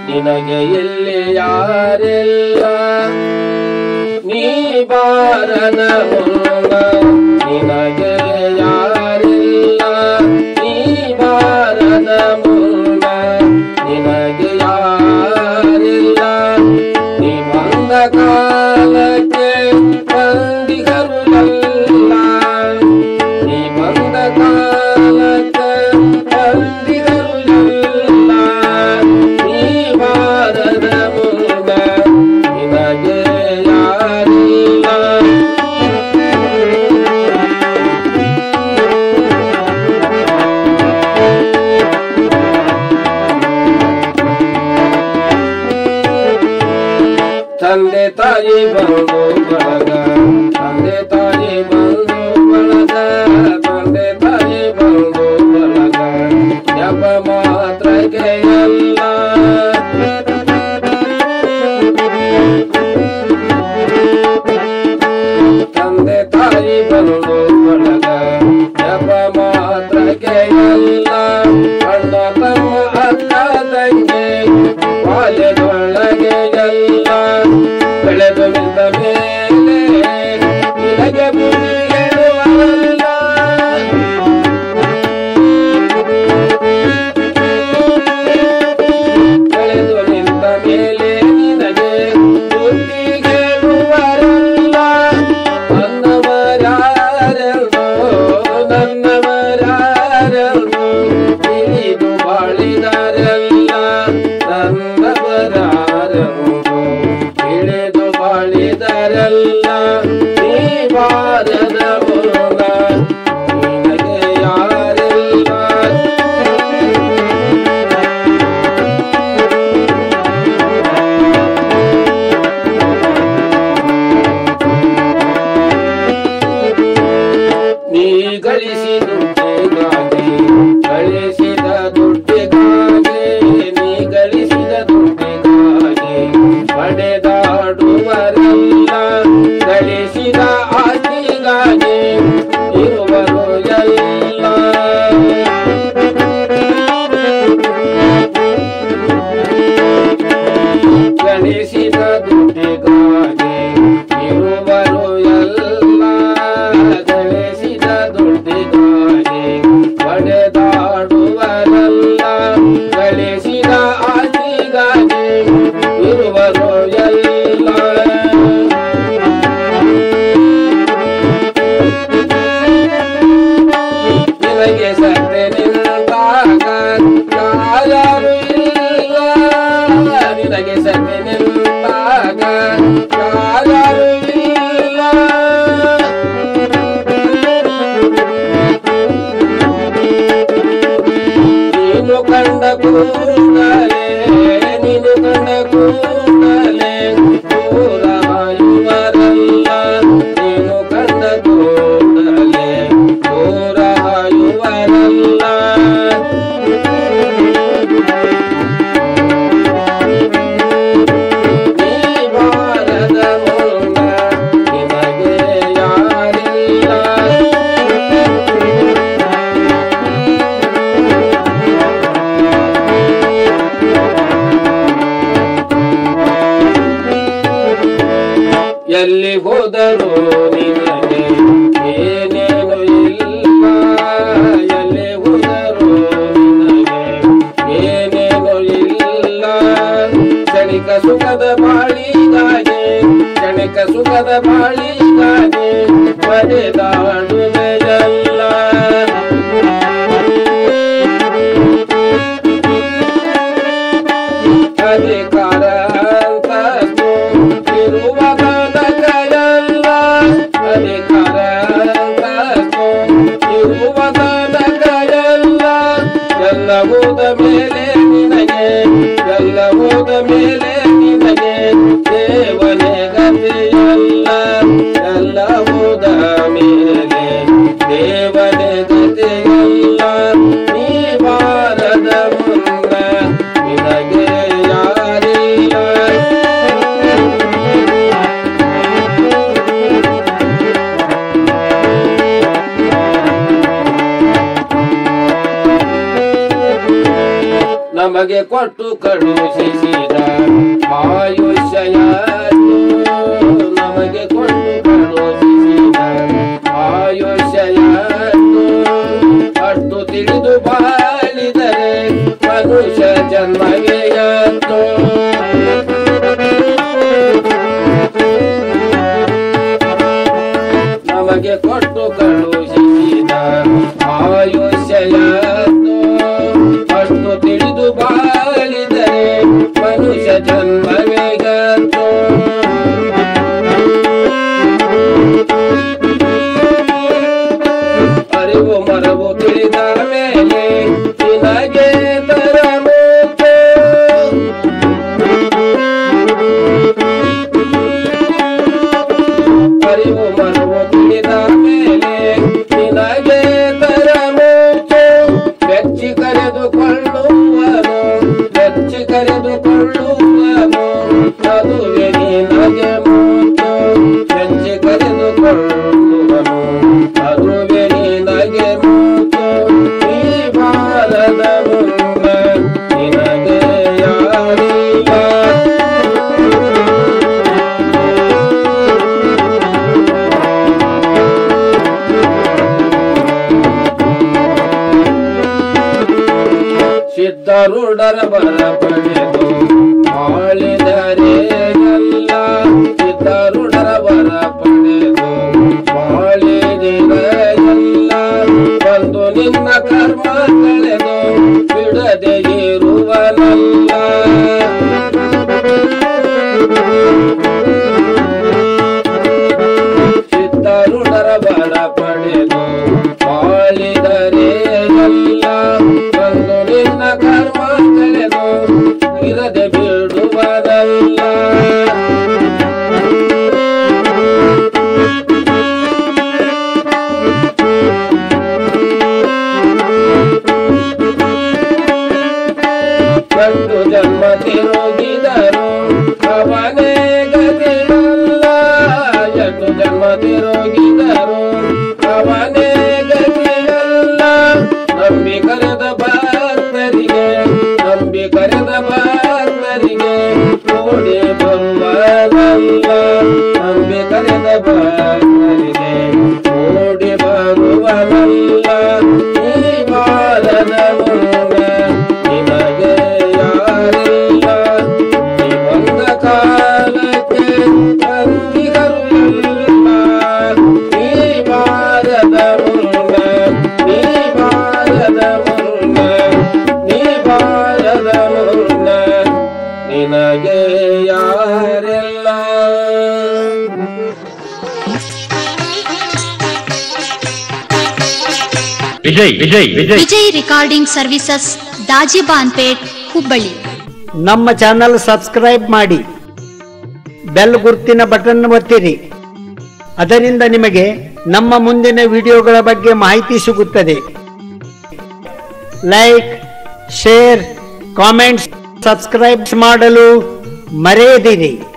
ನಿನಗೆ ಎಲ್ಲಿ ಯಾರಿಲ್ಲ ನೀ ಬಾರನ ಮುನ್ನ ನಿನಗೆ ಯಾರಿಲ್ಲ ನೀ ಬಾರನ ಮುನ್ನ ನಿನಗೆ ಯಾರಿಲ್ಲ ನೀ ಬಂದ ಕಾಲಕ್ಕೆ ಬಂದಿಗರು ಎಲ್ಲ ನೀ ಬಂದ ಕಾಲಕ್ಕೆ ಬಂದಿಗರು ಎಲ್ಲ ನೀ ಬಾರದ ಮುನ್ನ ನಿನಗೆ ಯಾರಿಲ್ಲ ತಂದೆ ತಾಯಿ ಬಂದು ಬಳಗ ತಂದೆ ತಾಯಿ ಬಂದು ಬಳಗ ತಂದೆ ತಾಯಿ ಬಂದು ಬಳಗ ಜಪ ಮಾತ್ರಕ್ಕೆ ಎಲ್ಲ ತಂದೆ ತಾಯಿ ಬಂದು ಬಳಗ ಜಪ ಮಾತ್ರಕ್ಕೆ ಎಲ್ಲ ಅಣ್ಣ ತಮ್ಮ ಅಕ್ಕ ತಂಗಿ ಬಾಲ್ಯದೊಳಗೆ ಎಲ್ಲ ಬೆಳೆದು ನಿಂತ ಮೇಲೆ ನಿನಗೆ ಬುದ್ಧಿ ಹೇಳುವವಲ್ಲ ಬೆಳೆದು ನಿಂತ ಮೇಲೆ ನಿನಗೆ ಬುದ್ಧಿ ಹೇಳುವರಲ್ಲ ನನ್ನವರಾರೆಂದು ನನ್ನವರಾರೆಂದು ತಿಳಿದು ಬಾಳಿದರೆಲ್ಲ ನನ್ನವರಾರೆಂದು ತಿಳಿದು ಬಾಳಿದರೆಲ್ಲ ನೀ ಬಾರದ ಮೂಲ ನಿನಗೆ ಯಾರಿಲ್ಲ ನೀ ಗಳಿಸಿದ ದುಡ್ಡಿಗಾಗಿ ಗಳಿಸಿದ ದುಡ್ಡಿಗಾಗಿ ನೀ ಗಳಿಸಿದ ದುಡ್ಡಿಗಾಗಿ ಪಡೆದಾಡುವರೆಲ್ಲ ಗಳಿಸಿದ ಆಸ್ತಿಗಾಗಿ ಇರುವರು ಎಲ್ಲ ಗಳಿಸಿದ ದುಡ್ಡಿಗಾಗಿ ಇರುವರು ಎಲ್ಲ ಗಳಿಸಿದ ದುಡ್ಡಿಗಾಗಿ ಪಡೆದಾಡುವರೆಲ್ಲ ಗಳಿಸಿದ ಆಸ್ತಿಗಾಗಿ ಇರುವರು ಎಲ್ಲ ನಿನಗೆ ಸತ್ತೆ ನಿಂತಾಗ ಯಾರು ಇಲ್ಲ ನಿನಗೆ ಸತ್ತೆ ನಿಂತಾಗ ಯಾರು ಇಲ್ಲ ನೀನು ಕಂಡ ಕೂಡಲೇ ನೀನು ಕಂಡ ಕೂಡಲೇ ದೂರ ಹಾಯುವರಲ್ಲ ನೀನು ಕಂಡ ಕೂಡಲೇ ದೂರ ಹಾಯುವರಲ್ಲ ನೀ ಬಾರದ ಮುನ್ನ ನಿನಗೆ ಯಾರಿಲ್ಲ ಎಲ್ಲಿ ಹೋದರೂ ನಿನಗೆ ಏನೇನು ಇಲ್ಲ ಎಲ್ಲಿ ಹೋದರೂ ನಿನಗೆ ಏನೇನು ಇಲ್ಲ ಕ್ಷಣಿಕ ಸುಖದ ಬಾಳಿಗಾಗಿ ಕ್ಷಣಿಕ ಸುಖದ ಬಾಳಿಗಾಗಿ ಪಡೆದಾಡುವೆಯಲ್ಲ ಅಧಿಕಾರ ಅಂತಸ್ತು ಇರುವ ತನಕಯಲ್ಲ ಅಧಿಕಾರ ಅಂತಸ್ತು ಇರುವ ತನಕಯಲ್ಲ ಎಲ್ಲವುದ ಮೇಲೆ ನಿನಗೆ ಎಲ್ಲವುದ ಮೇಲೆ ನಿನಗೆ ದೇವನೇ ಗತಿಯಲ್ಲ ಎಲ್ಲವುದ ಮೇಲೆ ದೇವನೇ ಗತಿಯಲ್ಲ ನೀ ಬಾರದ ಮುನ್ನ ನಿನಗೆ ಯಾರಿಲ್ಲ ನಮಗೆ ಕೊಟ್ಟು ಕಳುಹಿಸಿದ ಆಯುಷ್ಯಯನ್ನು ನಮಗೆ ಕೊಟ್ಟು ಕಳುಹಿಸಿದ ಆಯುಷ್ಯಯನ್ನು ಅಷ್ಟು ತಿಳಿದು ಬಾಳಿದರೆ ಮನುಷ್ಯ ಜನ್ಮವೆಯತ್ತು ನಮಗೆ ಕೊಟ್ಟು ಕಳುಹಿಸಿದ ಆಯುಷ್ಯಯನ್ನು ಅಷ್ಟು ತಿಳಿದು ಬಾಳಿದರೆ ಮನುಷ್ಯ ಜನ್ಮವೇಗತ್ತು ಅರಿವು ಮರವು ತಿಳಿದ ಮೇಲೆ ನಿನಗೆ ತರಬೇಕು ಅರಿವು ಮರವು ತಿಳಿದ ಮೇಲೆ ನಿನಗೆ ತರಬೇಕು ಬೆಚ್ಚಿ ಕರೆದುಕೊಳ್ಳುವನು ಬೆಚ್ಚಿ ಕರೆದುಕೊಳ್ಳುವನು ಅದುವೆ ನಿನಗೆ ಮೂತು ಬೆಚ್ಚಿ ಕರೆದುಕೊಳ್ಳುವನು ಅದುವೆ ನಿನಗೆ ಮೂತು ಈ ಬಾಲದ ಮುನ್ನ ನಿನಗೆ ಯಾರಿಲ್ಲ ಸಿದ್ಧರುಡರ ಬರ ಪಡೆದು ಆಳಿದರೆ ಎಲ್ಲ ಸಿದ್ಧರುಡರ ಬರ ಪಡೆದು ಆಳಿದರೆ ಎಲ್ಲ ಬಂದು ನಿನ್ನ ಕರ್ಮ ಕಳೆದು ಬಿಡದೆ ಇರುವನಲ್ಲ ಸಿದ್ಧರುಡರ ಬರ ಪಡೆದು ಬಾಳಿದರೆ ಎಲ್ಲ ಬಂದು ನಿನ್ನ ಕರ್ಮ ಕಳೆದು ಇರದೆ ಬಿಡುವದಲ್ಲ ಗಂಡು ಜನ್ಮ ತಿರುಗಿದರು ಅವನೇ ಗತಿಯಲ್ಲ ಎಷ್ಟು ಜನ್ಮ ತಿರುಗಿದರು ಅವನೇ ಗತಿಯಲ್ಲ ನಂಬಿ ಕರೆದ ಭಕ್ತರಿಗೆ ನಂಬಿ ಕರೆದ ಭಕ್ತರಿಗೆ ಓಡಿ ಬರುವನಲ್ಲ ನಂಬಿ ಕರೆದ ಭಕ್ತರಿಗೆ ಓಡಿ ಬರುವನಲ್ಲ ಈ ಬಾಲದ ಮುನ್ನ ನಿನಗೆ ಯಾರಿಲ್ಲ ಈ ಬಂದ ಕಾಲಕ್ಕೆ ಬಂದಿಗರು ಇಲ್ಲ ಈ ಬಾರದ ಮುನ್ನ ಈ ಬಾರದ ಮುನ್ನ ಈ ಬಾರದ ಮುನ್ನ ನಿನಗೆ ಯಾರಿಲ್ಲ ವಿಜಯ್ ವಿಜಯ್ ವಿಜಯ್ ವಿಜಯ್ ರೆಕಾರ್ಡಿಂಗ್ ಸರ್ವಿಸಸ್ ದಾಜಿಬಾನ್ಪೇಟ್ ಹುಬ್ಬಳ್ಳಿ ನಮ್ಮ ಚಾನಲ್ ಸಬ್ಸ್ಕ್ರೈಬ್ ಮಾಡಿ ಬೆಲ್ ಗುರುತಿನ ಬಟನ್ ಒತ್ತಿರಿ ಅದರಿಂದ ನಿಮಗೆ ನಮ್ಮ ಮುಂದಿನ ವಿಡಿಯೋಗಳ ಬಗ್ಗೆ ಮಾಹಿತಿ ಸಿಗುತ್ತದೆ ಲೈಕ್ ಶೇರ್ ಕಾಮೆಂಟ್ಸ್ ಸಬ್ಸ್ಕ್ರೈಬ್ ಮಾಡಲು ಮರೆಯದಿರಿ